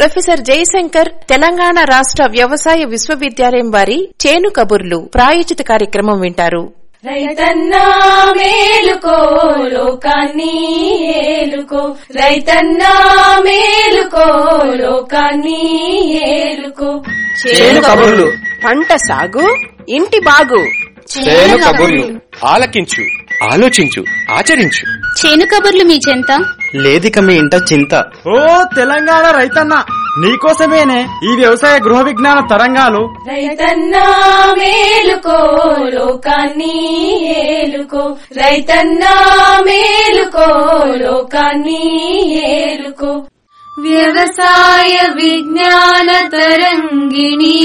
professor Jayashankar Telangana రాష్ట్ర వ్యవసాయ విశ్వవిద్యాలయం వారి చేను కబుర్లు ప్రాయోజిత కార్యక్రమం వింటారు రైతన్నా మేలుకో లోకాన్ని ఏలుకో రైతన్నా మేలుకో లోకాన్ని ఏలుకో చేను కబుర్లు పంట సాగు ఇంటి బాగు చేను కబుర్లు ఆలకించు ఆలోచించు ఆచరించు చేను కబుర్లు మీ చెంత లేదిక మీ ఇంట చింత ఓ తెలంగాణ రైతన్న నీకోసమేనే ఈ వ్యవసాయ గృహ విజ్ఞాన తరంగాలు రైతన్నా మేలుకో లోకాన్ని ఏలుకో రైతన్నా మేలుకో లోకాన్ని ఏలుకో వ్యవసాయ విజ్ఞాన తరంగిణి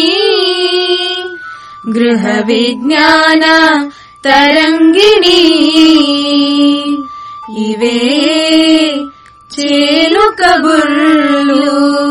గృహ విజ్ఞాన తరంగిణి ఇవే చేలు కబుర్లు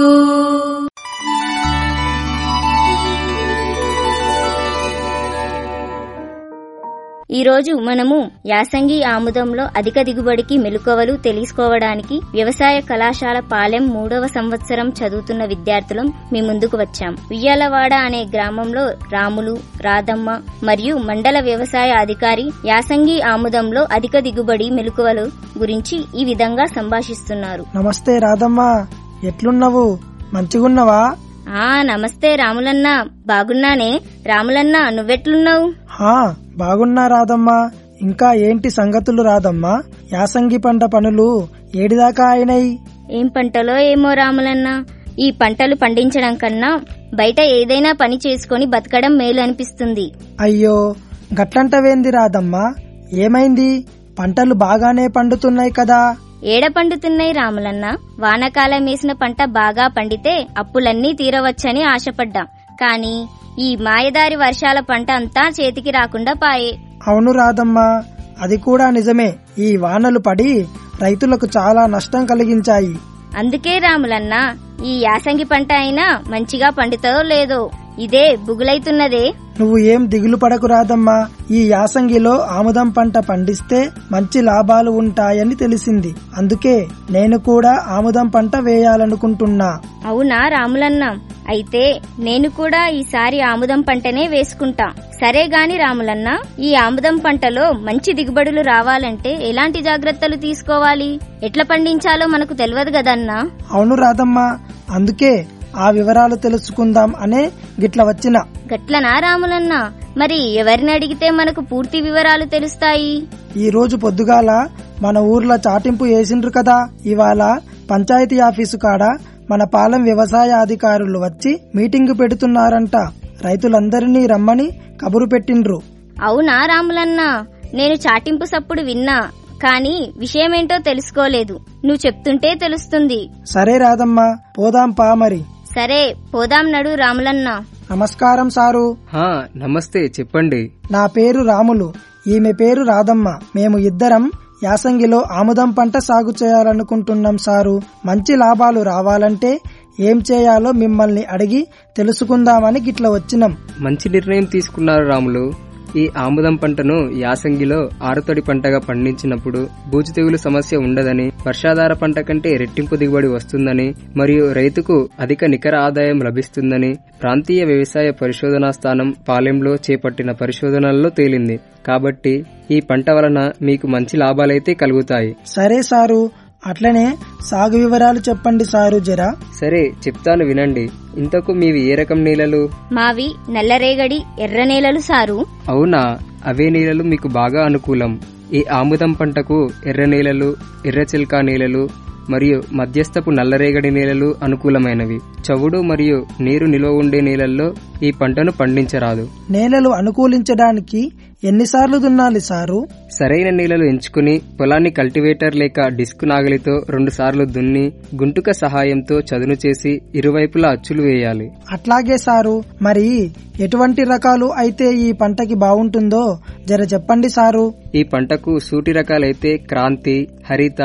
ఈ రోజు మనము యాసంగి ఆముదంలో అధిక దిగుబడికి మెలకువలు తెలుసుకోవడానికి వ్యవసాయ కళాశాల పాలెం మూడవ సంవత్సరం చదువుతున్న విద్యార్థులం మీ ముందుకు వచ్చాం ఉయ్యాలవాడ అనే గ్రామంలో రాములు రాధమ్మ మరియు మండల వ్యవసాయ అధికారి యాసంగి ఆముదంలో అధిక దిగుబడి మెలకువలు గురించి ఈ విధంగా సంభాషిస్తున్నారు నమస్తే రాధమ్మ ఎట్లున్నావు మంచిగున్నవా ఆ నమస్తే రాములన్న బాగున్నానే రాములన్న నువ్వెట్లున్నావు హా బాగున్నా రాధమ్మ ఇంకా ఏంటి సంగతులు రాధమ్మ యాసంగి పంట పనులు ఏడిదాకా అయినాయి ఏం పంటలో ఏమో రాములన్న ఈ పంటలు పండించడం కన్నా బయట ఏదైనా పని చేసుకొని బతకడం మేలు అనిపిస్తుంది అయ్యో గట్లంటవేంది రాధమ్మ ఏమైంది పంటలు బాగానే పండుతున్నాయి కదా ఏడ పండుతున్నాయి రాములన్న వానాకాలం వేసిన పంట బాగా పండితే అప్పులన్నీ తీరవచ్చని ఆశపడ్డాం కానీ ఈ మాయదారి వర్షాల పంట అంతా చేతికి రాకుండా పాయే అవును రాధమ్మ అది కూడా నిజమే ఈ వానలు పడి రైతులకు చాలా నష్టం కలిగించాయి అందుకే రాములన్న ఈ యాసంగి పంట అయినా మంచిగా పండుతుందో లేదో ఇదే బుగులైతున్నదే నువ్వు ఏం దిగులు పడకు రాదమ్మా ఈ యాసంగిలో ఆముదం పంట పండిస్తే మంచి లాభాలు ఉంటాయని తెలిసింది అందుకే నేను కూడా ఆముదం పంట వేయాలనుకుంటున్నా అవునా రాములన్న అయితే నేను కూడా ఈసారి ఆముదం పంటనే వేసుకుంటా సరే గాని రాములన్న ఈ ఆముదం పంటలో మంచి దిగుబడులు రావాలంటే ఎలాంటి జాగ్రత్తలు తీసుకోవాలి ఎట్లా పండించాలో మనకు తెలియదు కదన్నా అవును రాదమ్మా అందుకే ఆ వివరాలు తెలుసుకుందాం అనే గిట్ల వచ్చిన గట్లనా రాములన్న మరి ఎవరిని అడిగితే మనకు పూర్తి వివరాలు తెలుస్తాయి ఈ రోజు పొద్దుగాల మన ఊర్లో చాటింపు వేసిండ్రు కదా ఇవాళ పంచాయతీ ఆఫీసు కాడ మన పాలెం వ్యవసాయ అధికారులు వచ్చి మీటింగు పెడుతున్నారంట రైతులందరినీ రమ్మని కబురు పెట్టిండ్రు అవునా రాములన్న నేను చాటింపు సప్పుడు విన్నా కానీ విషయమేంటో తెలుసుకోలేదు నువ్వు చెప్తుంటే తెలుస్తుంది సరే రాదమ్మా పోదాం పా మరి సరే పోదాం నడు రాములన్న నమస్కారం సారు హా నమస్తే చెప్పండి నా పేరు రాములు ఈమె పేరు రాధమ్మ మేము ఇద్దరం యాసంగిలో ఆముదం పంట సాగు చేయాలనుకుంటున్నాం సారు మంచి లాభాలు రావాలంటే ఏం చేయాలో మిమ్మల్ని అడిగి తెలుసుకుందామని గిట్ల వచ్చినాం మంచి నిర్ణయం తీసుకున్నారు రాములు ఈ ఆముదం పంటను యాసంగిలో ఆరుతడి పంటగా పండించినప్పుడు బూజు తెగులు సమస్య ఉండదని వర్షాధార పంట కంటే రెట్టింపు దిగుబడి వస్తుందని మరియు రైతుకు అధిక నికర ఆదాయం లభిస్తుందని ప్రాంతీయ వ్యవసాయ పరిశోధనా స్థానం పాలెంలో చేపట్టిన పరిశోధనల్లో తేలింది కాబట్టి ఈ పంట వలన మీకు మంచి లాభాలైతే కలుగుతాయి సరే సారు అట్లనే సాగు వివరాలు చెప్పండి సారు జరా సరే చెప్తాను వినండి ఇంతకు మీవి ఏ రకం నేలలు మావి నల్లరేగడి ఎర్ర నేలలు సారు అవునా అవే నేలలు మీకు బాగా అనుకూలం ఈ ఆముదం పంటకు ఎర్ర నేలలు ఎర్ర చిల్కా నేలలు మరియు మధ్యస్థపు నల్లరేగడి నేలలు అనుకూలమైనవి చవుడు మరియు నీరు నిల్వ ఉండే నేలల్లో ఈ పంటను పండించరాదు నేలలు అనుకూలించడానికి ఎన్నిసార్లు దున్నాలి సారు సరైన నేలలు ఎంచుకుని పొలాన్ని కల్టివేటర్ లేక డిస్క్ నాగలితో రెండు సార్లు దున్ని గుంటుక సహాయంతో చదును చేసి ఇరువైపులా అచ్చులు వేయాలి అట్లాగే సారు మరి ఎటువంటి రకాలు అయితే ఈ పంటకి బాగుంటుందో జర చెప్పండి సారు ఈ పంటకు సూటి రకాలైతే క్రాంతి హరిత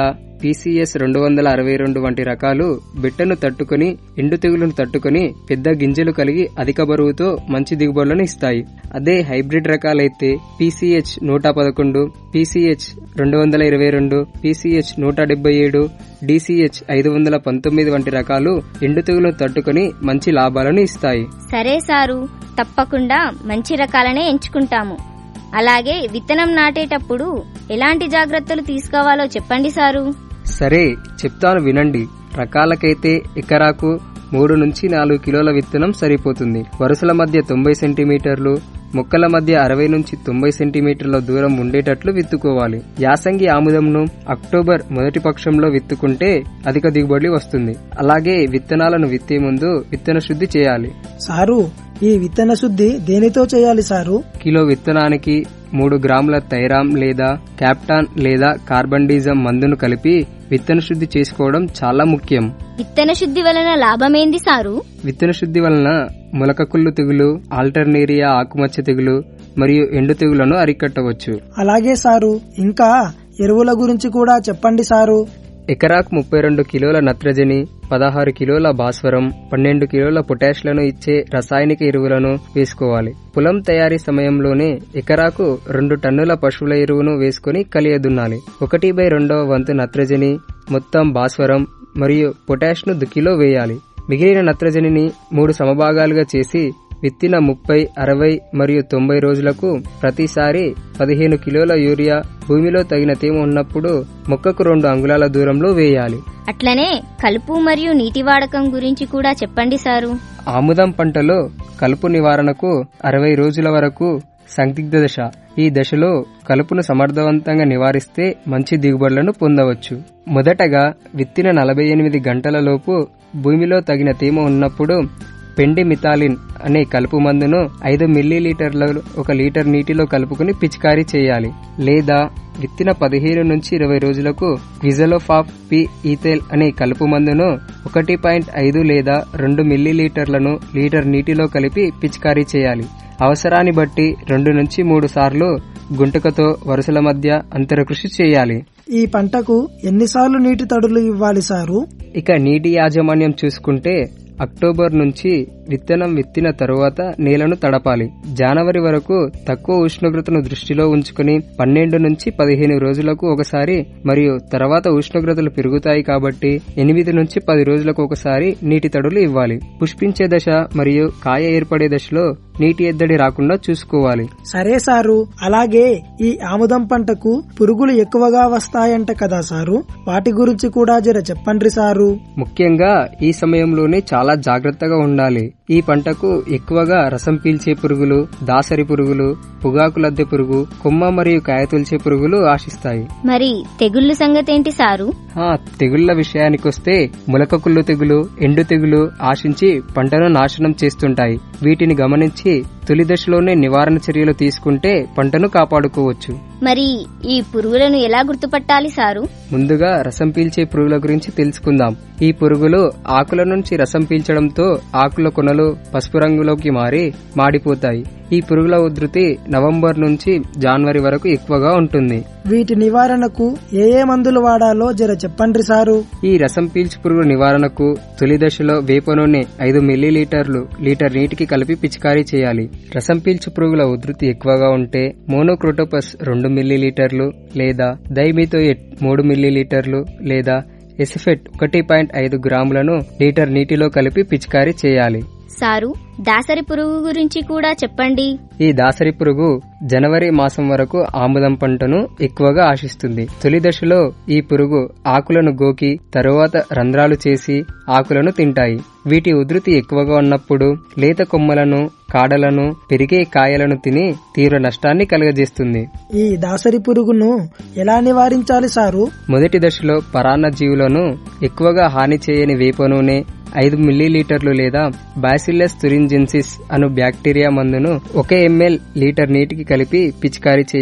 పీసీఎస్ రెండు వందల అరవై రెండు వంటి రకాలు బిట్టను తట్టుకొని ఎండు తెగులను తట్టుకొని పెద్ద గింజలు కలిగి అధిక బరువుతో మంచి దిగుబడులను ఇస్తాయి అదే హైబ్రిడ్ రకాలైతే పీసీహెచ్ నూట పదకొండు పీసీహెచ్ రెండు వందల ఇరవై రెండు పీసీహెచ్ నూట డెబ్బై ఏడు డీసీహెచ్ ఐదు వందల పంతొమ్మిది వంటి రకాలు ఎండు తెగులను తట్టుకొని మంచి లాభాలను ఇస్తాయి సరే సారు తప్పకుండా మంచి రకాలనే ఎంచుకుంటాము అలాగే విత్తనం నాటేటప్పుడు ఎలాంటి జాగ్రత్తలు తీసుకోవాలో చెప్పండి సారు సరే చెప్తాను వినండి రకాలకైతే ఎకరాకు మూడు నుంచి నాలుగు కిలోల విత్తనం సరిపోతుంది వరుసల మధ్య తొంభై సెంటీమీటర్లు మొక్కల మధ్య అరవై నుంచి తొంభై సెంటీమీటర్ల దూరం ఉండేటట్లు విత్తుకోవాలి యాసంగి ఆముదంను అక్టోబర్ మొదటి పక్షంలో విత్తుకుంటే అధిక దిగుబడి వస్తుంది అలాగే విత్తనాలను విత్తే ముందు విత్తన శుద్ధి చేయాలి సారు ఈ విత్తన శుద్ధి దేనితో చేయాలి సారు కిలో విత్తనానికి మూడు గ్రాముల థైరామ్ లేదా క్యాప్టాన్ లేదా కార్బండిజం మందును కలిపి విత్తన శుద్ధి చేసుకోవడం చాలా ముఖ్యం విత్తన శుద్ధి వలన లాభమేంది సారు విత్తన శుద్ధి వలన మొలకకుళ్ళు తెగులు ఆల్టర్నేరియా ఆకుమచ్చ తెగులు మరియు ఎండు తెగులను అరికట్టవచ్చు అలాగే సారు ఇంకా ఎరువుల గురించి కూడా చెప్పండి సారు ఎకరాకు ముప్పై రెండు కిలోల నత్రజని పదహారు కిలోల భాస్వరం పన్నెండు కిలోల పొటాష్లను ఇచ్చే రసాయనిక ఎరువులను వేసుకోవాలి పొలం తయారీ సమయంలోనే ఎకరాకు రెండు టన్నుల పశువుల ఎరువును వేసుకుని కలియదున్నాలి ఒకటి బై రెండవ వంతు నత్రజని మొత్తం భాస్వరం మరియు పొటాష్ను దుక్కిలో వేయాలి మిగిలిన నత్రజనిని మూడు సమభాగాలుగా చేసి విత్తిన ముప్పై అరవై మరియు తొంభై రోజులకు ప్రతిసారి పదిహేను కిలోల యూరియా భూమిలో తగిన తేమ ఉన్నప్పుడు మొక్కకు రెండు అంగుళాల దూరంలో వేయాలి అట్లనే కలుపు మరియు నీటి వాడకం గురించి కూడా చెప్పండి సారు ఆముదం పంటలో కలుపు నివారణకు అరవై రోజుల వరకు సందిగ్ధ దశ ఈ దశలో కలుపును సమర్థవంతంగా నివారిస్తే మంచి దిగుబడులను పొందవచ్చు మొదటగా విత్తిన నలభై ఎనిమిది గంటలలోపు భూమిలో తగిన తేమ ఉన్నప్పుడు పెండి మిథాలిన్ అనే కలుపు మందును ఐదు మిల్లీలీటర్ల ఒక లీటర్ నీటిలో కలుపుకుని పిచికారీ చేయాలి లేదా విత్తిన పదిహేను నుంచి ఇరవై రోజులకు క్విజలోఫాఫ్ పి ఈథేల్ అనే కలుపు మందును ఒకటి పాయింట్ ఐదు లేదా రెండు మిల్లీలీటర్లను లీటర్ నీటిలో కలిపి పిచికారీ చేయాలి అవసరాన్ని బట్టి రెండు నుంచి మూడు సార్లు గుంటకతో వరుసల మధ్య అంతర కృషి చేయాలి ఈ పంటకు ఎన్నిసార్లు నీటి తడులు ఇవ్వాలి సారు ఇక నీటి యాజమాన్యం చూసుకుంటే అక్టోబర్ నుంచి విత్తనం విత్తిన తరువాత నేలను తడపాలి జనవరి వరకు తక్కువ ఉష్ణోగ్రతను దృష్టిలో ఉంచుకుని పన్నెండు నుంచి పదిహేను రోజులకు ఒకసారి మరియు తర్వాత ఉష్ణోగ్రతలు పెరుగుతాయి కాబట్టి ఎనిమిది నుంచి పది రోజులకు ఒకసారి నీటి తడులు ఇవ్వాలి పుష్పించే దశ మరియు కాయ ఏర్పడే దశలో నీటి ఎద్దడి రాకుండా చూసుకోవాలి సరే సారు అలాగే ఈ ఆముదం పంటకు పురుగులు ఎక్కువగా వస్తాయంట కదా సారు వాటి గురించి కూడా జర చెప్పండి సారు ముఖ్యంగా ఈ సమయంలోనే చాలా జాగ్రత్తగా ఉండాలి ఈ పంటకు ఎక్కువగా రసం పీల్చే పురుగులు దాసరి పురుగులు పొగాకు లద్దె పురుగు కొమ్మ మరియు కాయ తొలిచే పురుగులు ఆశిస్తాయి మరి తెగుళ్ళు సంగతేంటి సారు ఆ తెగుళ్ల విషయానికొస్తే ములకకుళ్ళు తెగులు ఎండు తెగులు ఆశించి పంటను నాశనం చేస్తుంటాయి వీటిని గమనించి తొలి దశలోనే నివారణ చర్యలు తీసుకుంటే పంటను కాపాడుకోవచ్చు మరి ఈ పురుగులను ఎలా గుర్తుపట్టాలి సారు ముందుగా రసం పీల్చే పురుగుల గురించి తెలుసుకుందాం ఈ పురుగులు ఆకుల నుంచి రసం పీల్చడంతో ఆకుల కొనలు పసుపు రంగులోకి మారి మాడిపోతాయి ఈ పురుగుల ఉధృతి నవంబర్ నుంచి జనవరి వరకు ఎక్కువగా ఉంటుంది వీటి నివారణకు ఏ ఏ మందులు వాడాలో జర చెప్పండి సారు ఈ రసం పీల్చు పురుగు నివారణకు తొలి దశలో వేప నూనె ఐదు మిల్లీలీటర్లు లీటర్ నీటికి కలిపి పిచికారీ చేయాలి రసం పీల్చు పురుగుల ఉధృతి ఎక్కువగా ఉంటే మోనోక్రోటోపస్ రెండు మిల్లీలీటర్లు లేదా డైమిథోయెట్ మూడు మిల్లీలీటర్లు లేదా ఎసిఫెట్ ఒకటి పాయింట్ ఐదు గ్రాములను లీటర్ నీటిలో కలిపి పిచికారీ చేయాలి సారు దాసరి పురుగు గురించి కూడా చెప్పండి ఈ దాసరి పురుగు జనవరి మాసం వరకు ఆముదం పంటను ఎక్కువగా ఆశిస్తుంది తొలి దశలో ఈ పురుగు ఆకులను గోకి తరువాత రంధ్రాలు చేసి ఆకులను తింటాయి వీటి ఉధృతి ఎక్కువగా ఉన్నప్పుడు లేత కొమ్మలను కాడలను పెరిగే కాయలను తిని తీవ్ర నష్టాన్ని కలుగజేస్తుంది ఈ దాసరి పురుగును ఎలా నివారించాలి సారు మొదటి దశలో పరాన్న జీవులను ఎక్కువగా హాని చేయని వేప నూనె ఐదు మిల్లీలీటర్లు లేదా బాసిల్లస్ తురింజెన్సిస్ అను బ్యాక్టీరియా మందును ఒక ఎంఎల్ లీటర్ నీటికి కలిపి పిచికారీ చేయాలి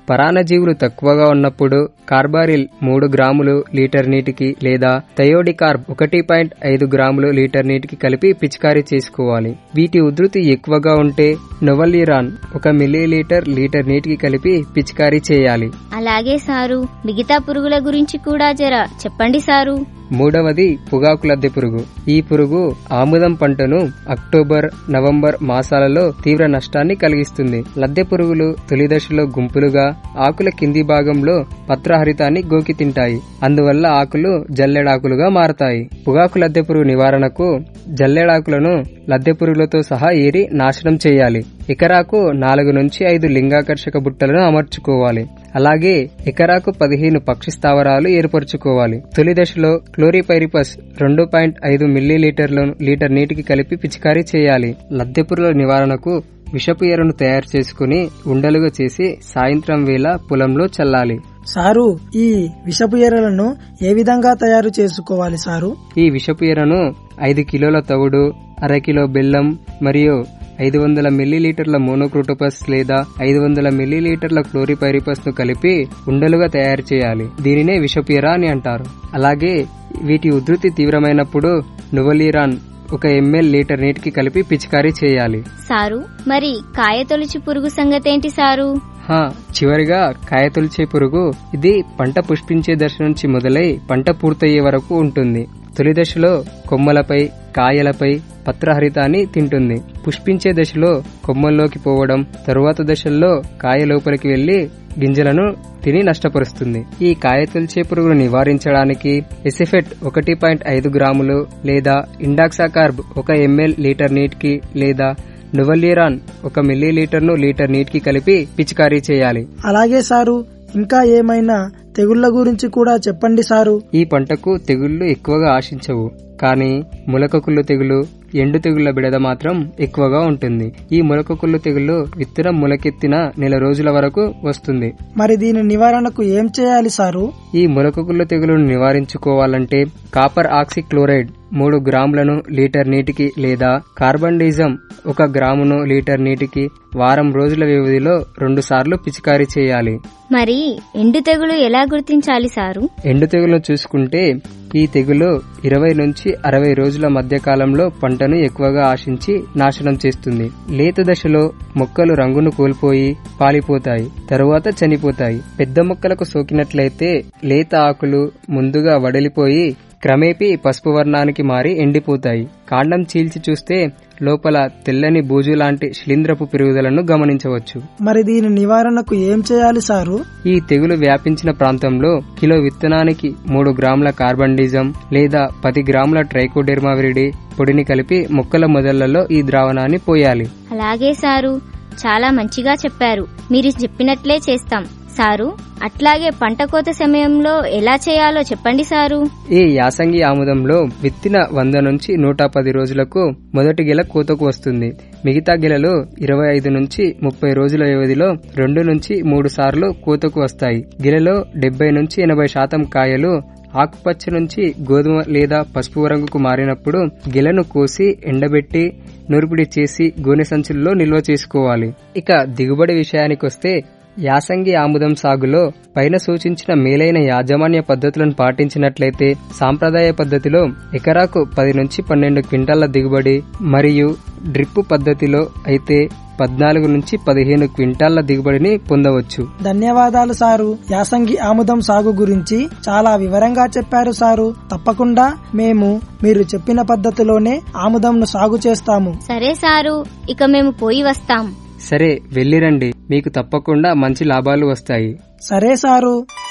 పరాన్నజీవులు తక్కువగా ఉన్నప్పుడు కార్బారిల్ మూడు గ్రాములు లీటర్ నీటికి లేదా థయోడికార్బ్ ఒకటి పాయింట్ ఐదు గ్రాములు లీటర్ నీటికి కలిపి పిచికారీ చేసుకోవాలి వీటి ఉధృతి ఎక్కువగా ఉంటే నొవలీరాన్ ఒక మిల్లీ లీటర్ లీటర్ నీటికి కలిపి పిచికారీ చేయాలి అలాగే సారు మిగతా పురుగుల గురించి కూడా జర చెప్పండి సారు మూడవది పొగాకు లద్దె పురుగు ఈ పురుగు ఆముదం పంటను అక్టోబర్ నవంబర్ మాసాలలో తీవ్ర నష్టాన్ని కలిగిస్తుంది లద్దె పురుగులు తొలి దశలో గుంపులుగా ఆకుల కింది భాగంలో పత్రహరితాన్ని గోకి తింటాయి అందువల్ల ఆకులు జల్లెడాకులుగా మారతాయి పొగాకు లద్దె పురుగు నివారణకు జల్లెడాకులను లద్దె పురుగులతో సహా ఏరి నాశనం చేయాలి ఎకరాకు నాలుగు నుంచి ఐదు లింగాకర్షక బుట్టలను అమర్చుకోవాలి అలాగే ఎకరాకు పదిహేను పక్షి స్థావరాలు ఏర్పరచుకోవాలి తొలి దశలో క్లోరిపైరిపస్ రెండు పాయింట్ ఐదు మిల్లీ లీటర్లను లీటర్ నీటికి కలిపి పిచికారీ చేయాలి లద్దె పురుగుల నివారణకు విషపు ఎరను తయారు చేసుకుని ఉండలుగా చేసి సాయంత్రం వేళ పొలంలో చల్లాలి సారు ఈ విషపు ఎరలను ఏ విధంగా తయారు చేసుకోవాలి సారు ఈ విషపు ఎరను ఐదు కిలోల తవుడు అర కిలో బెల్లం మరియు ఐదు వందల మిల్లీలీటర్ల మోనోక్రోటోపస్ లేదా ఐదు వందల మిల్లీలీటర్ల క్లోరిపైరిపస్ ను కలిపి ఉండలుగా తయారు చేయాలి దీనినే విషపీరా అని అంటారు అలాగే వీటి ఉధృతి తీవ్రమైనప్పుడు నువలీరాన్ ఒక ఎంఎల్ లీటర్ నీటికి కలిపి పిచికారీ చేయాలి సారు మరి కాయ తొలిచి పురుగు సంగతేంటి సారు హా చివరిగా కాయ తొలిచే పురుగు ఇది పంట పుష్పించే దశ నుంచి మొదలై పంట పూర్తయ్యే వరకు ఉంటుంది తొలి దశలో కొమ్మలపై కాయలపై పత్రహరితాన్ని తింటుంది పుష్పించే దశలో కొమ్మల్లోకి పోవడం తరువాత దశల్లో కాయ లోపలికి వెళ్లి గింజలను తిని నష్టపరుస్తుంది ఈ కాయ తొలిచే పురుగును నివారించడానికి ఎసిఫెట్ ఒకటి పాయింట్ ఐదు గ్రాములు లేదా ఇండాక్సాకార్బ్ ఒక ఎంఎల్ లీటర్ నీటికి లేదా నువలీరాన్ ఒక మిల్లీ లీటర్ను లీటర్ నీటికి కలిపి పిచికారీ చేయాలి అలాగే సారు ఇంకా ఏమైనా తెగుళ్ల గురించి కూడా చెప్పండి సారు ఈ పంటకు తెగుళ్లు ఎక్కువగా ఆశించవు కానీ ములకకుళ్ళు తెగులు ఎండు తెగుళ్ల బిడద మాత్రం ఎక్కువగా ఉంటుంది ఈ ములకకుళ్ళు తెగులు విత్తనం ములకెత్తిన నెల రోజుల వరకు వస్తుంది మరి దీని నివారణకు ఏం చేయాలి సారు ఈ ములకకుళ్ళు తెగులును నివారించుకోవాలంటే కాపర్ ఆక్సి క్లోరైడ్ మూడు గ్రాములను లీటర్ నీటికి లేదా కార్బండిజం ఒక గ్రామును లీటర్ నీటికి వారం రోజుల వ్యవధిలో రెండు సార్లు పిచికారీ చేయాలి మరి ఎండు తెగులు ఎలా గుర్తించాలి సారు ఎండు తెగులు చూసుకుంటే ఈ తెగులు ఇరవై నుంచి అరవై రోజుల మధ్య కాలంలో పంటను ఎక్కువగా ఆశించి నాశనం చేస్తుంది లేత దశలో మొక్కలు రంగును కోల్పోయి పాలిపోతాయి తరువాత చనిపోతాయి పెద్ద మొక్కలకు సోకినట్లయితే లేత ఆకులు ముందుగా వడలిపోయి క్రమేపీ పసుపు వర్ణానికి మారి ఎండిపోతాయి కాండం చీల్చి చూస్తే లోపల తెల్లని బూజు లాంటి శిలీంద్రపు పెరుగుదలను గమనించవచ్చు మరి దీని నివారణకు ఏం చేయాలి సారు ఈ తెగులు వ్యాపించిన ప్రాంతంలో కిలో విత్తనానికి మూడు గ్రాముల కార్బండిజం లేదా పది గ్రాముల ట్రైకోడెర్మా విరిడి పొడిని కలిపి మొక్కల మొదళ్లలో ఈ ద్రావణాన్ని పోయాలి అలాగే సారు చాలా మంచిగా చెప్పారు మీరు చెప్పినట్లే చేస్తాం సారు అట్లాగే పంట కోత సమయంలో ఎలా చేయాలో చెప్పండి సారు ఈ యాసంగి ఆముదంలో విత్తిన వంద నుంచి నూట పది రోజులకు మొదటి గెల కోతకు వస్తుంది మిగతా గెలలు ఇరవై ఐదు నుంచి ముప్పై రోజుల వ్యవధిలో రెండు నుంచి మూడు సార్లు కోతకు వస్తాయి గెలలో డెబ్బై నుంచి ఎనభై శాతం కాయలు ఆకుపచ్చ నుంచి గోధుమ లేదా పసుపు రంగుకు మారినప్పుడు గెలను కోసి ఎండబెట్టి నూర్పిడి చేసి గోనె సంచుల్లో నిల్వ చేసుకోవాలి ఇక దిగుబడి విషయానికొస్తే యాసంగి ఆముదం సాగులో పైన సూచించిన మేలైన యాజమాన్య పద్ధతులను పాటించినట్లయితే సాంప్రదాయ పద్ధతిలో ఎకరాకు పది నుంచి పన్నెండు క్వింటాల దిగుబడి మరియు డ్రిప్ పద్ధతిలో అయితే పద్నాలుగు నుంచి పదిహేను క్వింటాల దిగుబడిని పొందవచ్చు ధన్యవాదాలు సారు యాసంగి ఆముదం సాగు గురించి చాలా వివరంగా చెప్పారు సారు తప్పకుండా మేము మీరు చెప్పిన పద్ధతిలోనే ఆముదంను సాగు చేస్తాము సరే సారు ఇక మేము పోయి వస్తాం సరే వెళ్ళిరండి మీకు తప్పకుండా మంచి లాభాలు వస్తాయి సరే సారు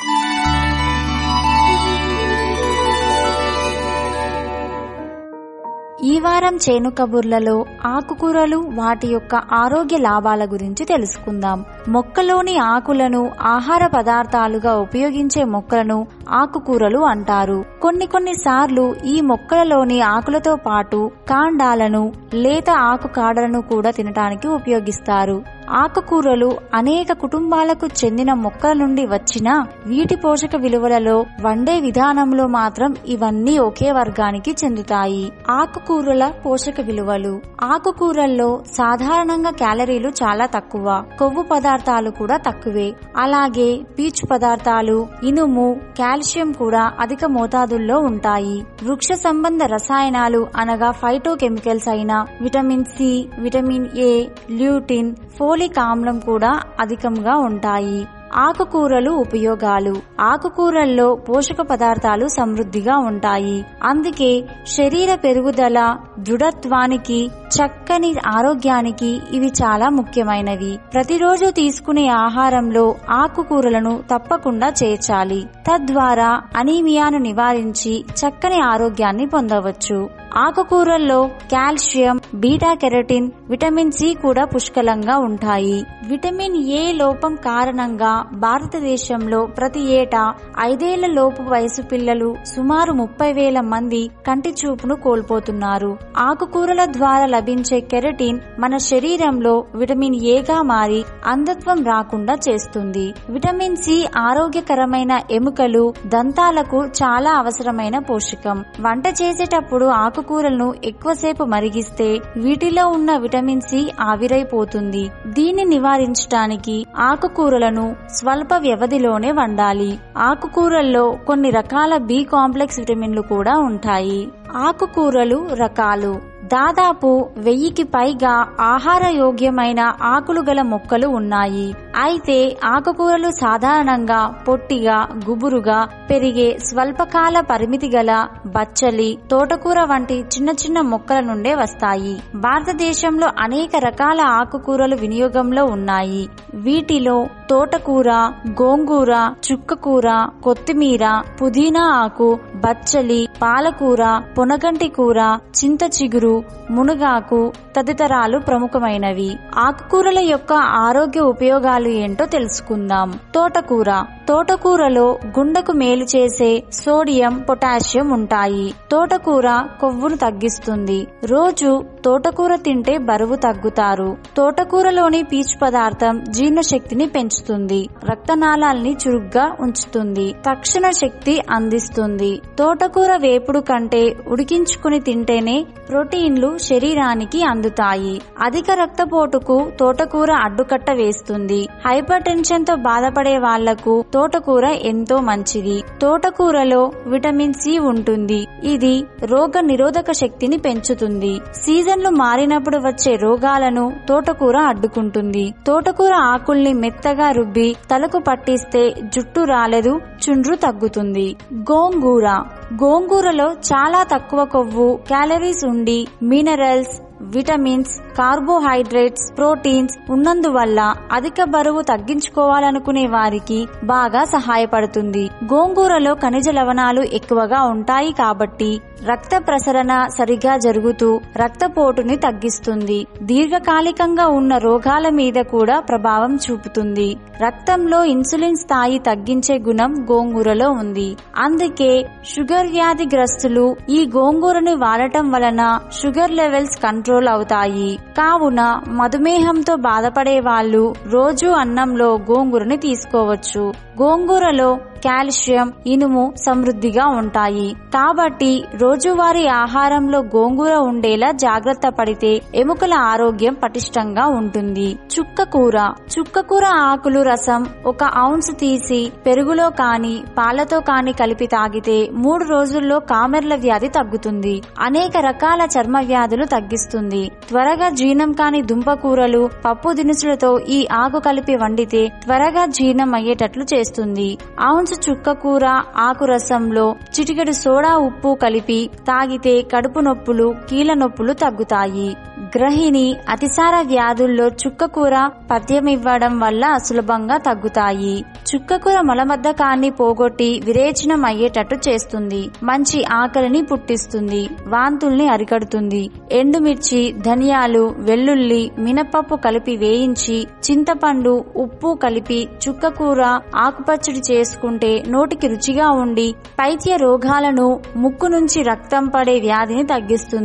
ఈ వారం చేను కబుర్లలో ఆకుకూరలు వాటి యొక్క ఆరోగ్య లాభాల గురించి తెలుసుకుందాం మొక్కలోని ఆకులను ఆహార పదార్థాలుగా ఉపయోగించే మొక్కలను ఆకుకూరలు అంటారు కొన్ని కొన్ని సార్లు ఈ మొక్కలలోని ఆకులతో పాటు కాండాలను లేత ఆకు కాడలను కూడా తినటానికి ఉపయోగిస్తారు ఆకుకూరలు అనేక కుటుంబాలకు చెందిన మొక్కల నుండి వచ్చిన వీటి పోషక విలువలలో వండే విధానంలో మాత్రం ఇవన్నీ ఒకే వర్గానికి చెందుతాయి ఆకుకూరల పోషక విలువలు ఆకుకూరల్లో సాధారణంగా క్యాలరీలు చాలా తక్కువ కొవ్వు పదార్థాలు కూడా తక్కువే అలాగే పీచు పదార్థాలు ఇనుము కాల్షియం కూడా అధిక మోతాదుల్లో ఉంటాయి వృక్ష సంబంధ రసాయనాలు అనగా ఫైటో కెమికల్స్ అయిన vitamin C vitamin A lutein folic ఆమ్లం కూడా అధికంగా ఉంటాయి ఆకుకూరలు ఉపయోగాలు ఆకుకూరల్లో పోషక పదార్థాలు సమృద్ధిగా ఉంటాయి అందుకే శరీర పెరుగుదల దృఢత్వానికి చక్కని ఆరోగ్యానికి ఇవి చాలా ముఖ్యమైనవి ప్రతిరోజు తీసుకునే ఆహారంలో ఆకుకూరలను తప్పకుండా చేర్చాలి తద్వారా అనీమియాను నివారించి చక్కని ఆరోగ్యాన్ని పొందవచ్చు ఆకుకూరల్లో calcium beta carotene vitamin C కూడా పుష్కలంగా ఉంటాయి విటమిన్ ఏ లోపం కారణంగా భారతదేశంలో ప్రతి ఏటా ఐదేళ్ల లోపు వయసు పిల్లలు సుమారు ముప్పై వేల మంది కంటి చూపును కోల్పోతున్నారు ఆకుకూరల ద్వారా లభించే కెరటిన్ మన శరీరంలో విటమిన్ ఏగా మారి అంధత్వం రాకుండా చేస్తుంది విటమిన్ సి ఆరోగ్యకరమైన ఎముకలు దంతాలకు చాలా అవసరమైన పోషకం వంట చేసేటప్పుడు ఆకుకూరలను ఎక్కువసేపు మరిగిస్తే వీటిలో ఉన్న విటమిన్ సి ఆవిరైపోతుంది దీన్ని నివారించడానికి ఆకుకూరలను స్వల్ప వ్యవధిలోనే వండాలి ఆకుకూరల్లో కొన్ని రకాల బి కాంప్లెక్స్ విటమిన్లు కూడా ఉంటాయి ఆకుకూరలు రకాలు దాదాపు వెయ్యికి పైగా ఆహార యోగ్యమైన ఆకులు గల మొక్కలు ఉన్నాయి అయితే ఆకుకూరలు సాధారణంగా పొట్టిగా గుబురుగా పెరిగే స్వల్పకాల పరిమితి గల బచ్చలి తోటకూర వంటి చిన్న చిన్న మొక్కల నుండే వస్తాయి భారతదేశంలో అనేక రకాల ఆకుకూరలు వినియోగంలో ఉన్నాయి వీటిలో తోటకూర గోంగూర చుక్కకూర కొత్తిమీర పుదీనా ఆకు బచ్చలి పాలకూర పొనగంటి కూర చింత చిగురు మునగాకు తదితరాలు ప్రముఖమైనవి ఆకుకూరల యొక్క ఆరోగ్య ఉపయోగాలు ఏంటో తెలుసుకుందాం తోటకూర తోటకూరలో గుండెకు మేలు చేసే సోడియం పొటాషియం ఉంటాయి తోటకూర కొవ్వును తగ్గిస్తుంది రోజు తోటకూర తింటే బరువు తగ్గుతారు తోటకూరలోని పీచు పదార్థం జీర్ణశక్తిని పెంచుతుంది రక్తనాళాల్ని చురుగ్గా ఉంచుతుంది తక్షణ శక్తి అందిస్తుంది తోటకూర వేపుడు కంటే ఉడికించుకుని తింటేనే ప్రోటీన్లు శరీరానికి అందుతాయి అధిక రక్తపోటుకు తోటకూర అడ్డుకట్ట వేస్తుంది హైపర్ టెన్షన్ తో బాధపడే వాళ్లకు తోటకూర ఎంతో మంచిది తోటకూరలో విటమిన్ సి ఉంటుంది ఇది రోగ నిరోధక శక్తిని పెంచుతుంది సీజన్లు మారినప్పుడు వచ్చే రోగాలను తోటకూర అడ్డుకుంటుంది తోటకూర ఆకుల్ని మెత్తగా రుబ్బి తలకు పట్టిస్తే జుట్టు రాలేదు చుండ్రు తగ్గుతుంది గోంగూర గోంగూరలో చాలా తక్కువ కొవ్వు క్యాలరీస్ ఉండి మినరల్స్ విటమిన్స్ కార్బోహైడ్రేట్స్ ప్రోటీన్స్ ఉన్నందువల్ల అధిక బరువు తగ్గించుకోవాలనుకునే వారికి బాగా సహాయపడుతుంది గోంగూరలో ఖనిజ లవణాలు ఎక్కువగా ఉంటాయి కాబట్టి రక్త ప్రసరణ సరిగా జరుగుతూ రక్తపోటుని తగ్గిస్తుంది దీర్ఘకాలికంగా ఉన్న రోగాల మీద కూడా ప్రభావం చూపుతుంది రక్తంలో ఇన్సులిన్ స్థాయి తగ్గించే గుణం గోంగూరలో ఉంది అందుకే షుగర్ వ్యాధి గ్రస్తులు ఈ గోంగూరని వాడటం వలన షుగర్ లెవెల్స్ కంట్రోల్ అవుతాయి కావున మధుమేహంతో బాధపడే వాళ్ళు రోజు అన్నంలో గోంగూరని తీసుకోవచ్చు గోంగూరలో కాల్షియం ఇనుము సమృద్ధిగా ఉంటాయి కాబట్టి రోజువారీ ఆహారంలో గోంగూర ఉండేలా జాగ్రత్త పడితే ఎముకల ఆరోగ్యం పటిష్టంగా ఉంటుంది చుక్కకూర చుక్కకూర ఆకులు రసం ఒక ఔన్స్ తీసి పెరుగులో కాని పాలతో కాని కలిపి తాగితే మూడు రోజుల్లో కామెర్ల వ్యాధి తగ్గుతుంది అనేక రకాల చర్మ వ్యాధులు తగ్గిస్తుంది త్వరగా జీర్ణం కాని దుంపకూరలు పప్పు దినుసులతో ఈ ఆకు కలిపి వండితే త్వరగా జీర్ణం అయ్యేటట్లు చేస్తుంది ఔన్స్ చుక్కకూర ఆకు రసంలో చిటికెడు సోడా ఉప్పు కలిపి తాగితే కడుపు నొప్పులు కీళ్ళ నొప్పులు తగ్గుతాయి గ్రహిణి అతిసార వ్యాధుల్లో చుక్కకూర పథ్యం ఇవ్వడం వల్ల సులభంగా తగ్గుతాయి చుక్కకూర మలబద్ధకాన్ని పోగొట్టి విరేచనం అయ్యేటట్టు చేస్తుంది మంచి ఆకలిని పుట్టిస్తుంది వాంతుల్ని అరికడుతుంది ఎండుమిర్చి ధనియాలు వెల్లుల్లి మినపప్పు కలిపి వేయించి చింతపండు ఉప్పు కలిపి చుక్కకూర ఆకుపచ్చడి చేసుకుంటే నోటికి రుచిగా ఉండి పైత్య రోగాలను ముక్కు నుంచి రక్తం పడే వ్యాధిని తగ్గిస్తుంది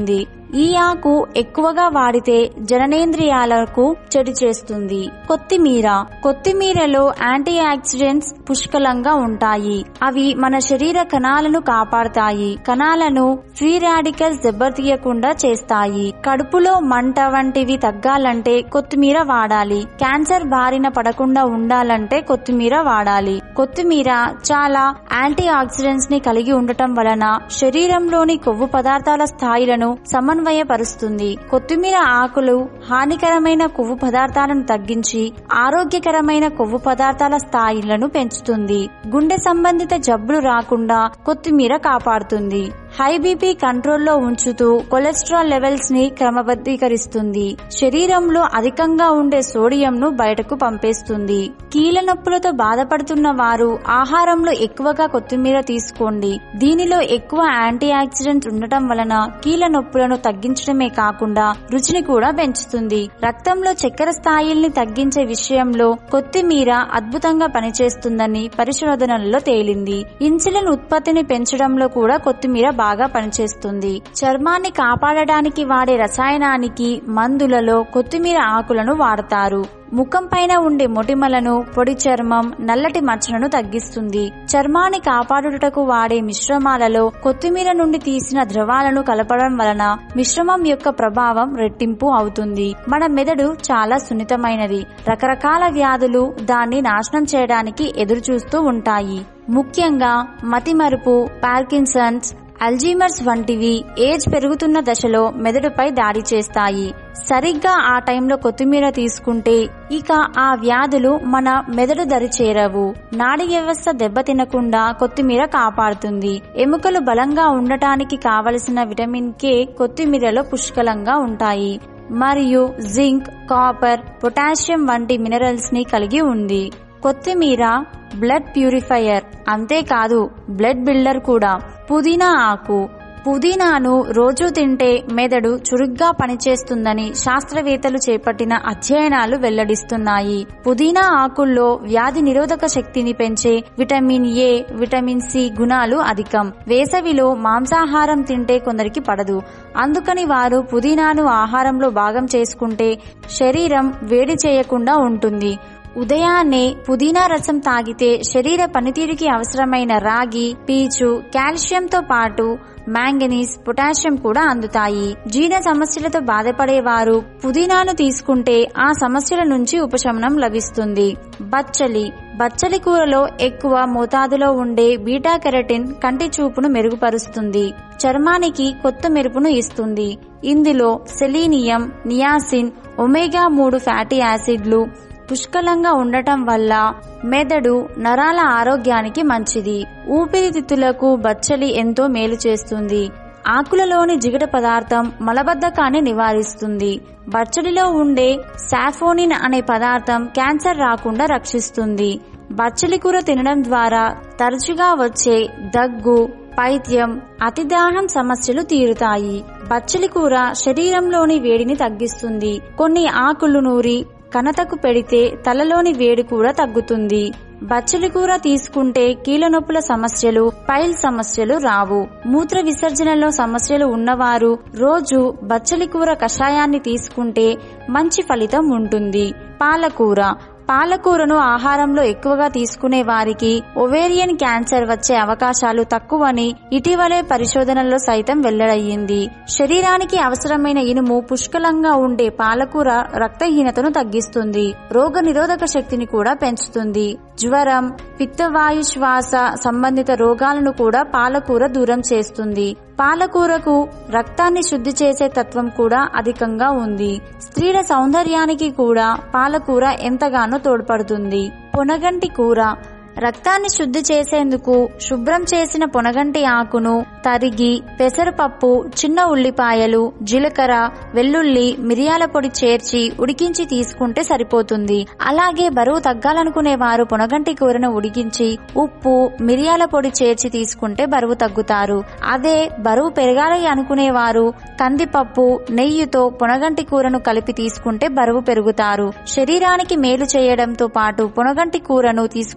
ఈ ఆకు ఎక్కువగా వాడితే జననేంద్రియాలకు చెడు చేస్తుంది కొత్తిమీర కొత్తిమీరలో యాంటీ ఆక్సిడెంట్స్ పుష్కలంగా ఉంటాయి అవి మన శరీర కణాలను కాపాడతాయి కణాలను ఫ్రీ రాడికల్స్ దెబ్బతీయకుండా చేస్తాయి కడుపులో మంట వంటివి తగ్గాలంటే కొత్తిమీర వాడాలి క్యాన్సర్ బారిన పడకుండా ఉండాలంటే కొత్తిమీర వాడాలి కొత్తిమీర చాలా యాంటీ ఆక్సిడెంట్స్ ని కలిగి ఉండటం వలన శరీరంలోని కొవ్వు పదార్థాల స్థాయిలను సమన్వయపరుస్తుంది కొత్తిమీర ఆకులు హానికరమైన కొవ్వు పదార్థాలను తగ్గించి ఆరోగ్యకరమైన కొవ్వు పదార్థాల స్థాయిలను పెంచుతుంది గుండె సంబంధిత జబ్బులు రాకుండా కొత్తిమీర కాపాడుతుంది హై బీపీ కంట్రోల్లో ఉంచుతూ కొలెస్ట్రాల్ లెవెల్స్ ని క్రమబద్ధీకరిస్తుంది శరీరంలో అధికంగా ఉండే సోడియంను బయటకు పంపేస్తుంది కీళ్ళ నొప్పులతో బాధపడుతున్న వారు ఆహారంలో ఎక్కువగా కొత్తిమీర తీసుకోండి దీనిలో ఎక్కువ యాంటీ ఆక్సిడెంట్స్ ఉండటం వలన కీళ్ళ నొప్పులను తగ్గించడమే కాకుండా రుచిని కూడా పెంచుతుంది రక్తంలో చక్కెర స్థాయిల్ని తగ్గించే విషయంలో కొత్తిమీర అద్భుతంగా పనిచేస్తుందని పరిశోధనల్లో తేలింది ఇన్సులిన్ ఉత్పత్తిని పెంచడంలో కూడా కొత్తిమీర బాగా పనిచేస్తుంది చర్మాన్ని కాపాడడానికి వాడే రసాయనానికి మందులలో కొత్తిమీర ఆకులను వాడతారు ముఖం పైన ఉండే మొటిమలను పొడి చర్మం నల్లటి మచ్చలను తగ్గిస్తుంది చర్మాన్ని కాపాడుటకు వాడే మిశ్రమాలలో కొత్తిమీర నుండి తీసిన ద్రవాలను కలపడం వలన మిశ్రమం యొక్క ప్రభావం రెట్టింపు అవుతుంది మన మెదడు చాలా సున్నితమైనది రకరకాల వ్యాధులు దాన్ని నాశనం చేయడానికి ఎదురు చూస్తూ ఉంటాయి ముఖ్యంగా మతిమరుపు పార్కిన్సన్స్ అల్జీమర్స్ వంటివి ఏజ్ పెరుగుతున్న దశలో మెదడుపై దాడి చేస్తాయి సరిగ్గా ఆ టైంలో కొత్తిమీర తీసుకుంటే ఇక ఆ వ్యాధులు మన మెదడు దరి చేరవు నాడి వ్యవస్థ దెబ్బతినకుండా కొత్తిమీర కాపాడుతుంది ఎముకలు బలంగా ఉండటానికి కావలసిన విటమిన్ కే కొత్తిమీరలో పుష్కలంగా ఉంటాయి మరియు జింక్ కాపర్ పొటాషియం వంటి మినరల్స్ ని కలిగి ఉంది కొత్తిమీర బ్లడ్ ప్యూరిఫైయర్ అంతేకాదు బ్లడ్ బిల్డర్ కూడా పుదీనా ఆకు పుదీనాను రోజు తింటే మెదడు చురుగ్గా పనిచేస్తుందని శాస్త్రవేత్తలు చేపట్టిన అధ్యయనాలు వెల్లడిస్తున్నాయి పుదీనా ఆకుల్లో వ్యాధి నిరోధక శక్తిని పెంచే విటమిన్ ఏ విటమిన్ సి గుణాలు అధికం వేసవిలో మాంసాహారం తింటే కొందరికి పడదు అందుకని వారు పుదీనాను ఆహారంలో భాగం చేసుకుంటే శరీరం వేడి చేయకుండా ఉంటుంది ఉదయాన్నే పుదీనా రసం తాగితే శరీర పనితీరుకి అవసరమైన రాగి పీచు కాల్షియంతో పాటు మ్యాంగనీస్ పొటాషియం కూడా అందుతాయి జీర్ణ సమస్యలతో బాధపడేవారు పుదీనాను తీసుకుంటే ఆ సమస్యల నుంచి ఉపశమనం లభిస్తుంది బచ్చలి బచ్చలి కూరలో ఎక్కువ మోతాదులో ఉండే బీటా కెరటిన్ కంటి చూపును మెరుగుపరుస్తుంది చర్మానికి కొత్త మెరుపును ఇస్తుంది ఇందులో సెలీనియం నియాసిన్ ఒమేగా మూడు ఫ్యాటీ యాసిడ్లు పుష్కలంగా ఉండటం వల్ల మెదడు నరాల ఆరోగ్యానికి మంచిది ఊపిరితిత్తులకు బచ్చలి ఎంతో మేలు చేస్తుంది ఆకులలోని జిగట పదార్థం మలబద్ధకాన్ని నివారిస్తుంది బచ్చలిలో ఉండే సాఫోనిన్ అనే పదార్థం క్యాన్సర్ రాకుండా రక్షిస్తుంది బచ్చలి కూర తినడం ద్వారా తరచుగా వచ్చే దగ్గు పైత్యం అతిదాహం సమస్యలు తీరుతాయి బచ్చలి కూర శరీరంలోని వేడిని తగ్గిస్తుంది కొన్ని ఆకులు నూరి కనతకు పెడితే తలలోని వేడి కూడా తగ్గుతుంది బచ్చలి కూర తీసుకుంటే కీళ్ళ నొప్పుల సమస్యలు పైల్ సమస్యలు రావు మూత్ర విసర్జనలో సమస్యలు ఉన్నవారు రోజు బచ్చలి కూర కషాయాన్ని తీసుకుంటే మంచి ఫలితం ఉంటుంది పాలకూర పాలకూరను ఆహారంలో ఎక్కువగా తీసుకునే వారికి ఒవేరియన్ క్యాన్సర్ వచ్చే అవకాశాలు తక్కువని ఇటీవలే పరిశోధనల్లో సైతం వెల్లడయ్యింది శరీరానికి అవసరమైన ఇనుము పుష్కలంగా ఉండే పాలకూర రక్తహీనతను తగ్గిస్తుంది రోగ నిరోధక శక్తిని కూడా పెంచుతుంది జ్వరం పిత్తవాయు శ్వాస సంబంధిత రోగాలను కూడా పాలకూర దూరం చేస్తుంది పాలకూరకు రక్తాన్ని శుద్ధి చేసే తత్వం కూడా అధికంగా ఉంది స్త్రీల సౌందర్యానికి కూడా పాలకూర ఎంతగానో తోడ్పడుతుంది పొనగంటి కూర రక్తాన్ని శుద్ధి చేసేందుకు శుభ్రం చేసిన పొనగంటి ఆకును తరిగి పెసరపప్పు చిన్న ఉల్లిపాయలు జీలకర్ర వెల్లుల్లి మిరియాల పొడి చేర్చి ఉడికించి తీసుకుంటే సరిపోతుంది అలాగే బరువు తగ్గాలనుకునే వారు పొనగంటి కూరను ఉడికించి ఉప్పు మిరియాల పొడి చేర్చి తీసుకుంటే బరువు తగ్గుతారు అదే బరువు పెరగాలి అనుకునేవారు కందిపప్పు నెయ్యితో పొనగంటి కూరను కలిపి తీసుకుంటే బరువు పెరుగుతారు శరీరానికి మేలు చేయడంతో పాటు పొనగంటి కూరను తీసుకోవడం ద్వారా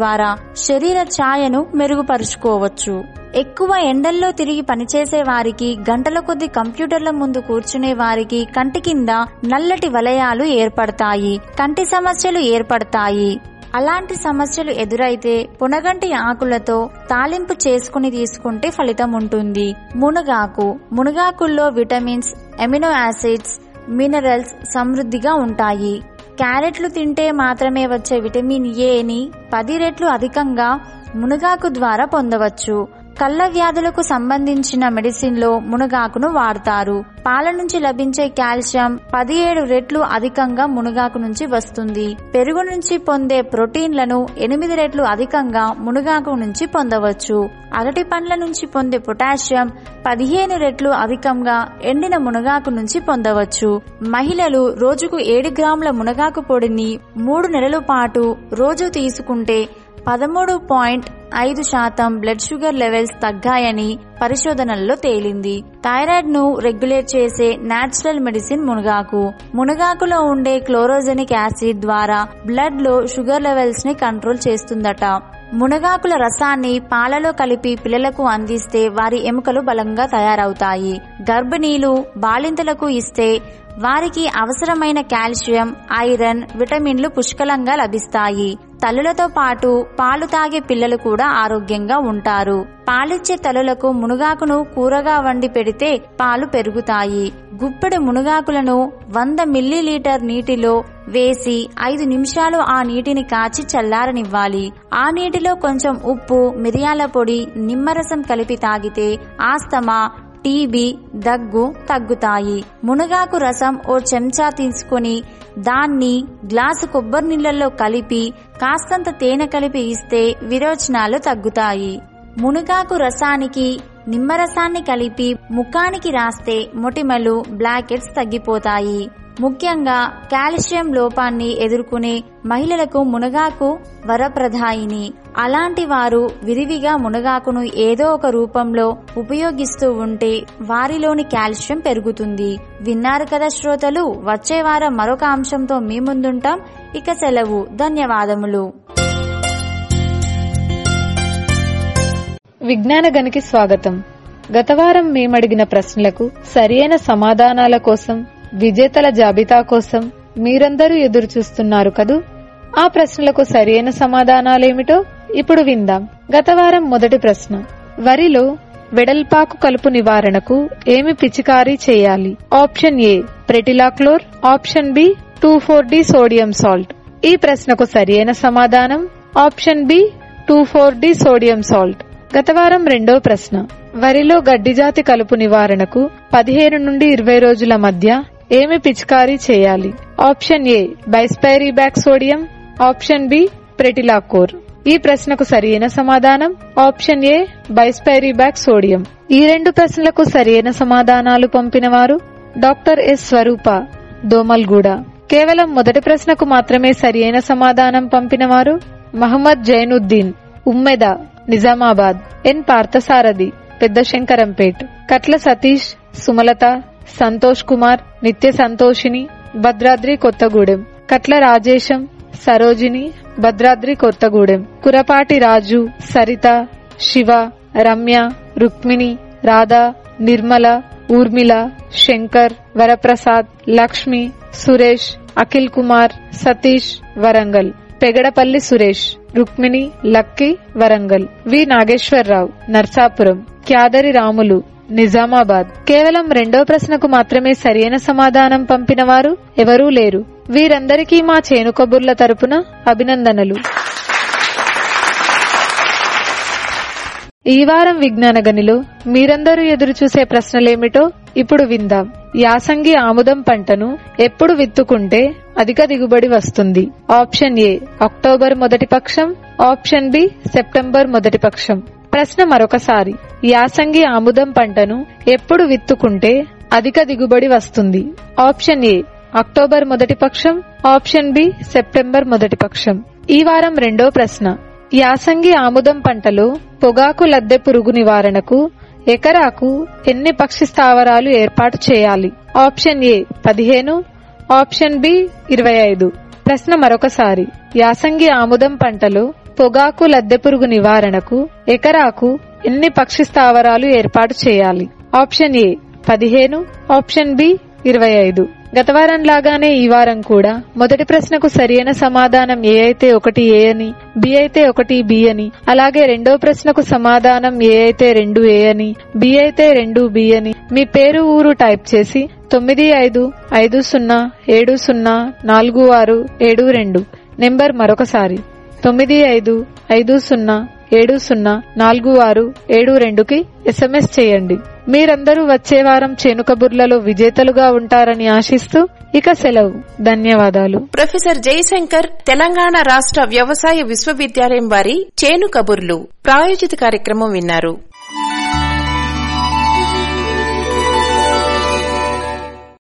ద్వారా శరీర ఛాయను మెరుగుపరుచుకోవచ్చు ఎక్కువ ఎండల్లో తిరిగి పనిచేసే వారికి గంటల కొద్ది కంప్యూటర్ల ముందు కూర్చునే వారికి కంటి కింద నల్లటి వలయాలు ఏర్పడతాయి కంటి సమస్యలు ఏర్పడతాయి అలాంటి సమస్యలు ఎదురైతే పునగంటి ఆకులతో తాలింపు చేసుకుని తీసుకుంటే ఫలితం ఉంటుంది మునగాకు మునగాకుల్లో విటమిన్స్ ఎమినో యాసిడ్స్ మినరల్స్ సమృద్ధిగా ఉంటాయి క్యారెట్లు తింటే మాత్రమే వచ్చే విటమిన్ ఏని పది రెట్లు అధికంగా మునగాకు ద్వారా పొందవచ్చు కళ్ళ వ్యాధులకు సంబంధించిన మెడిసిన్ లో మునగాకును వాడతారు పాల నుంచి లభించే కాల్షియం పదిహేడు రెట్లు అధికంగా మునగాకు నుంచి వస్తుంది పెరుగు నుంచి పొందే ప్రోటీన్లను ఎనిమిది రెట్లు అధికంగా మునగాకు నుంచి పొందవచ్చు అరటి పండ్ల నుంచి పొందే పొటాషియం పదిహేను రెట్లు అధికంగా ఎండిన మునగాకు నుంచి పొందవచ్చు మహిళలు రోజుకు ఏడు గ్రాముల మునగాకు పొడిని మూడు నెలల పాటు రోజు తీసుకుంటే పదమూడు పాయింట్ ఐదు శాతం బ్లడ్ షుగర్ లెవెల్స్ తగ్గాయని పరిశోధనల్లో తేలింది థైరాయిడ్ ను రెగ్యులేట్ చేసే నాచురల్ మెడిసిన్ మునగాకు మునగాకులో ఉండే క్లోరోజెనిక్ యాసిడ్ ద్వారా బ్లడ్ లో షుగర్ లెవెల్స్ ని కంట్రోల్ చేస్తుందట మునగాకుల రసాన్ని పాలలో కలిపి పిల్లలకు అందిస్తే వారి ఎముకలు బలంగా తయారవుతాయి గర్భిణీలు బాలింతలకు ఇస్తే వారికి అవసరమైన కాల్షియం ఐరన్ విటమిన్లు పుష్కలంగా లభిస్తాయి తల్లులతో పాటు పాలు తాగే పిల్లలు కూడా ఆరోగ్యంగా ఉంటారు పాలిచ్చే తల్లులకు మునగాకును కూరగా వండి పెడితే పాలు పెరుగుతాయి గుప్పెడు మునగాకులను వంద మిల్లీలీటర్ నీటిలో వేసి ఐదు నిమిషాలు ఆ నీటిని కాచి చల్లారనివ్వాలి ఆ నీటిలో కొంచెం ఉప్పు మిరియాల పొడి నిమ్మరసం కలిపి తాగితే ఆస్తమా టీబీ దగ్గు తగ్గుతాయి మునగాకు రసం ఓ చెంచా తీసుకొని దాన్ని గ్లాసు కొబ్బరి నీళ్ళల్లో కలిపి కాస్తంత తేనె కలిపి ఇస్తే విరోచనాలు తగ్గుతాయి మునగాకు రసానికి నిమ్మరసాన్ని కలిపి ముఖానికి రాస్తే మొటిమలు బ్లాకెట్స్ తగ్గిపోతాయి ముఖ్యంగా కాల్షియం లోపాన్ని ఎదుర్కొనే మహిళలకు మునగాకు వరప్రదాయిని అలాంటి వారు విరివిగా మునగాకును ఏదో ఒక రూపంలో ఉపయోగిస్తూ ఉంటే వారిలోని కాల్షియం పెరుగుతుంది విన్నారు కదా శ్రోతలు వచ్చే వారం మరొక అంశంతో మీ ముందుంటాం ఇక సెలవు ధన్యవాదములు విజ్ఞాన గనికి స్వాగతం గతవారం మేమడిగిన ప్రశ్నలకు సరియైన సమాధానాల కోసం విజేతల జాబితా కోసం మీరందరూ ఎదురు చూస్తున్నారు కదూ ఆ ప్రశ్నలకు సరియైన సమాధానాలేమిటో ఇప్పుడు విందాం గతవారం మొదటి ప్రశ్న వరిలో వెడల్పాకు కలుపు నివారణకు ఏమి పిచికారీ చేయాలి option A pretilachlor option B two four D sodium salt ఈ ప్రశ్నకు సరియైన సమాధానం option B two four D sodium salt గతవారం రెండో ప్రశ్న వరిలో గడ్డిజాతి కలుపు నివారణకు పదిహేను నుండి ఇరవై రోజుల మధ్య ఏమి పిచికారీ చేయాలి option A bispyribac sodium option B pretilachlor ఈ ప్రశ్నకు సరియైన సమాధానం option A bispyribac sodium ఈ రెండు ప్రశ్నలకు సరియైన సమాధానాలు పంపిన వారు డాక్టర్ ఎస్ స్వరూప దోమల్గూడ కేవలం మొదటి ప్రశ్నకు మాత్రమే సరియైన సమాధానం పంపిన వారు మహమ్మద్ జైనుద్దీన్ ఉమ్మెద నిజామాబాద్ ఎన్ పార్థసారథి పెద్ద శంకరంపేట్ కట్ల సతీష్ సుమలత సంతోష్ కుమార్ నిత్య సంతోషిని భద్రాద్రి కొత్తగూడెం కట్ల రాజేశం సరోజిని భద్రాద్రి కొత్తగూడెం కురపాటి రాజు సరిత శివ రమ్య రుక్మిణి రాధా నిర్మల ఊర్మిళ శంకర్ వరప్రసాద్ లక్ష్మి సురేష్ అఖిల్ కుమార్ సతీష్ వరంగల్ పెగడపల్లి సురేష్ రుక్మిణి లక్కీ వరంగల్ వి నాగేశ్వరరావు నర్సాపురం క్యాదరి రాములు నిజామాబాద్ కేవలం రెండో ప్రశ్నకు మాత్రమే సరైన సమాధానం పంపిన వారు ఎవరూ లేరు వీరందరికీ మా చేను కబుర్ల తరపున అభినందనలు ఈ వారం విజ్ఞాన గనిలో మీరందరూ ఎదురు చూసే ప్రశ్నలేమిటో ఇప్పుడు విందాం యాసంగి ఆముదం పంటను ఎప్పుడు విత్తుకుంటే అధిక దిగుబడి వస్తుంది ఆప్షన్ ఏ అక్టోబర్ మొదటి పక్షం ఆప్షన్ బి సెప్టెంబర్ మొదటి పక్షం ప్రశ్న మరొకసారి యాసంగి ఆముదం పంటను ఎప్పుడు విత్తుకుంటే అధిక దిగుబడి వస్తుంది ఆప్షన్ ఏ అక్టోబర్ మొదటి పక్షం ఆప్షన్ బి సెప్టెంబర్ మొదటి పక్షం ఈ వారం రెండో ప్రశ్న యాసంగి ఆముదం పంటలో పొగాకు లద్దె పురుగు నివారణకు ఎకరాకు ఎన్ని పక్షి స్థావరాలు ఏర్పాటు చేయాలి ఆప్షన్ ఏ పదిహేను ఆప్షన్ బి ఇరవై ఐదు ప్రశ్న మరొకసారి యాసంగి ఆముదం పంటలో పొగాకు లద్దె పురుగు నివారణకు ఎకరాకు ఎన్ని పక్షి స్థావరాలు ఏర్పాటు చేయాలి ఆప్షన్ ఏ పదిహేను ఆప్షన్ బి ఇరవై ఐదు గత వారం లాగానే ఈ వారం కూడా మొదటి ప్రశ్నకు సరియైన సమాధానం ఏ అయితే ఒకటి ఏ అని బి అయితే ఒకటి బి అని అలాగే రెండో ప్రశ్నకు సమాధానం ఏ అయితే రెండు ఏ అని బి అయితే రెండు బి అని మీ పేరు ఊరు టైప్ చేసి తొమ్మిది ఐదు ఐదు సున్నా ఏడు సున్నా నాలుగు ఆరు ఏడు రెండు నెంబర్ మరొకసారి తొమ్మిది ఐదు ఐదు సున్నా ఏడు సున్నా నాలుగు ఆరు ఏడు రెండుకి ఎస్ఎంఎస్ చేయండి మీరందరూ వచ్చే వారం చేనుకబుర్లలో విజేతలుగా ఉంటారని ఆశిస్తూ ఇక సెలవు ధన్యవాదాలు ప్రొఫెసర్ జయశంకర్ తెలంగాణ రాష్ట్ర వ్యవసాయ విశ్వవిద్యాలయం వారి చేను కబుర్లు ప్రాయోజిత కార్యక్రమం విన్నారు